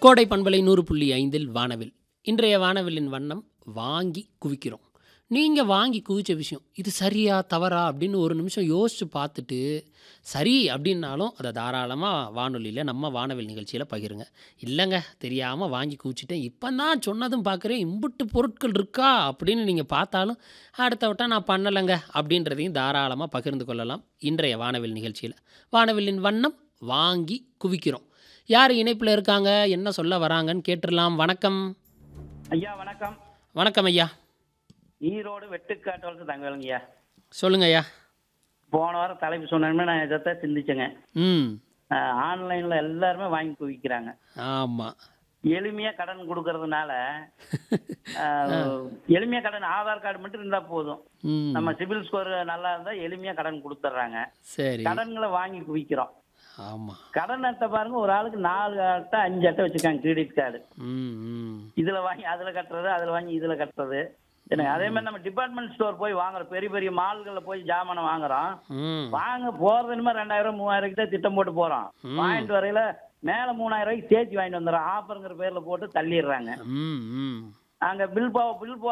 கோடை பண்பலை நூறு புள்ளி ஐந்தில் வானவில் இன்றைய வானவிலின் வண்ணம் வாங்கி குவிக்கிறோம் நீங்கள் வாங்கி குவிச்ச விஷயம் இது சரியா தவறா அப்படின்னு ஒரு நிமிஷம் யோசித்து பார்த்துட்டு சரி அப்படின்னாலும் அதை தாராளமாக வானொலியில் நம்ம வானவில் நிகழ்ச்சியில் பகிருங்க இல்லைங்க தெரியாமல் வாங்கி குவிச்சிட்டேன் இப்போ தான் சொன்னதும் பார்க்குறேன் இம்புட்டு பொருட்கள் இருக்கா அப்படின்னு நீங்கள் பார்த்தாலும் அடுத்த வட்டம் நான் பண்ணலைங்க அப்படின்றதையும் தாராளமாக பகிர்ந்து கொள்ளலாம் இன்றைய வானவில் நிகழ்ச்சியில் வானவிலின் வண்ணம் வாங்கி குவிக்கிறோம் யார் இணைப்பில் இருக்காங்க என்ன சொல்ல வராங்கன்னு கேட்டுடலாம் வணக்கம் ஐயா வணக்கம் வணக்கம் ஐயா ஈரோடு வெட்டுக்காட்டு தங்கவேலுங்க ஐயா சொல்லுங்க ஐயா போன வாரம் தலைப்பு சொன்னோமே நான் இதைத்தான் சிந்திச்சேங்க ம் ஆன்லைனில் எல்லாருமே வாங்கி குவிக்கிறாங்க ஆமாம் எளிமையாக கடன் கொடுக்கறதுனால எளிமையாக கடன் ஆதார் கார்டு மட்டும் இருந்தால் போதும் ம் நம்ம சிபில் ஸ்கோர் நல்லா இருந்தால் எளிமையாக கடன் கொடுத்துட்றாங்க சரி கடன்களை வாங்கி குவிக்கிறோம் ஆமாம் கடன் அட்டை பாருங்க ஒரு ஆளுக்கு நாலு அட்டை அஞ்சு அட்டை வச்சிருக்காங்க கிரெடிட் கார்டு ம் ம் இதுல வாங்கி அதுல கட்டுறது அதுல வாங்கி இதுல கட்டுறது என்ன, அதே மாதிரி நம்ம டிபார்ட்மெண்ட் ஸ்டோர் போய் வாங்குறோம் பெரிய பெரிய மால்கள்ல போய் ஜாமானை வாங்குறோம் ம் வாங்க போறது என்னமோ ரெண்டாயிரம் மூவாயிரம் கிட்ட திட்டம் போட்டு போறோம் வாங்கிட்டு வரையில மேல மூணாயிரம் ரூபாய்க்கு சேர்த்து வாங்கிட்டு வந்துடுறோம் ஆஃபருங்கிற பேர்ல போட்டு தள்ளிடுறாங்க ம் ம் அங்க பில் போ பில் போ